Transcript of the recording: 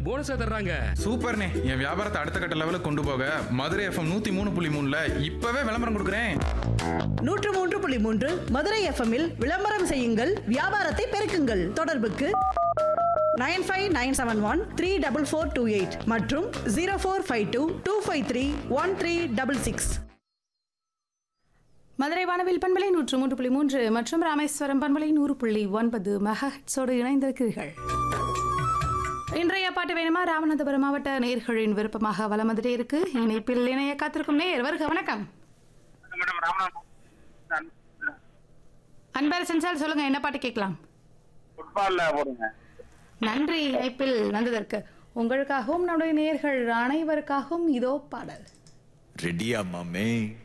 போனஸா தர்றாங்க சூப்பர்ண்ணே என் வியாபாரத்தை அடுத்த கட்ட லெவலுக்கு கொண்டு போக மதுரை எஃப்எம் நூத்தி மூணு புள்ளி மூணுல இப்பவே விளம்பரம் கொடுக்குறேன் நூற்று மூன்று புள்ளி மூன்று மதுரை எஃப்எம்மில் விளம்பரம் செய்யுங்கள் வியாபாரத்தை பெருக்குங்கள் தொடர்புக்கு nine five nine seven one three double four two eight மற்றும் zero four five two two five three one three double six Madurai வானவில் பண்பலை நூற்று மூன்று புள்ளி மூன்று மற்றும் ராமேஸ்வரம் பண்பலை நூறு புள்ளி ஒன்பது மெகஹெட்ஸோடு இணைந்திருக்கிறீர்கள் இன்றைய பாட்டு வேணுமா ராமநாதபுரம் மாவட்ட நேர்களின் விருப்பமாக வலம் வந்துட்டே இருக்கு இணைப்பில் இணைய காத்திருக்கும் நேர் வருக வணக்கம் மேடம் ராமநாதன் அன்பரசன் சார் சொல்லுங்க என்ன பாட்டு கேட்கலாம் ஃபுட்பால்ல போடுங்க நன்றி இணைப்பில் வந்ததற்கு உங்களுக்காகவும் நம்முடைய நேர்கள் அனைவருக்காகவும் இதோ பாடல் ரெடியா மாமே